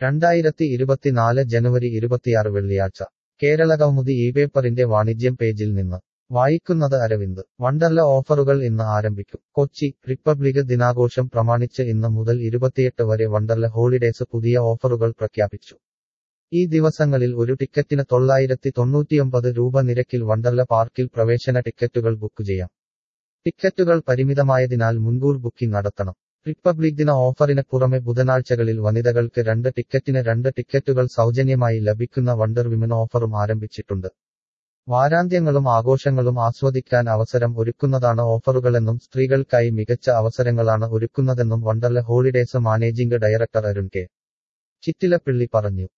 രണ്ടായിരത്തി ഇരുപത്തിനാല് ജനുവരി ഇരുപത്തിയാറ് വെള്ളിയാഴ്ച കേരളകൗമുദി ഈ പേപ്പറിന്റെ വാണിജ്യം പേജിൽ നിന്ന് വായിക്കുന്നത് അരവിന്ദ് വണ്ടർല ഓഫറുകൾ ഇന്ന് ആരംഭിക്കും കൊച്ചി റിപ്പബ്ലിക് ദിനാഘോഷം പ്രമാണിച്ച് ഇന്ന് മുതൽ ഇരുപത്തിയെട്ട് വരെ വണ്ടർല ഹോളിഡേസ് പുതിയ ഓഫറുകൾ പ്രഖ്യാപിച്ചു ഈ ദിവസങ്ങളിൽ ഒരു ടിക്കറ്റിന് തൊള്ളായിരത്തി തൊണ്ണൂറ്റിയൊമ്പത് രൂപ നിരക്കിൽ വണ്ടർല പാർക്കിൽ പ്രവേശന ടിക്കറ്റുകൾ ബുക്ക് ചെയ്യാം ടിക്കറ്റുകൾ പരിമിതമായതിനാൽ മുൻകൂർ ബുക്കിംഗ് നടത്തണം റിപ്പബ്ലിക് ദിന ഓഫറിന് പുറമെ ബുധനാഴ്ചകളിൽ വനിതകൾക്ക് രണ്ട് ടിക്കറ്റിന് രണ്ട് ടിക്കറ്റുകൾ സൗജന്യമായി ലഭിക്കുന്ന വണ്ടർ വിമൻ ഓഫറും ആരംഭിച്ചിട്ടുണ്ട് വാരാന്ത്യങ്ങളും ആഘോഷങ്ങളും ആസ്വദിക്കാൻ അവസരം ഒരുക്കുന്നതാണ് ഓഫറുകളെന്നും സ്ത്രീകൾക്കായി മികച്ച അവസരങ്ങളാണ് ഒരുക്കുന്നതെന്നും Wonderla holidays managing director Arun K Chittilappilly പറഞ്ഞു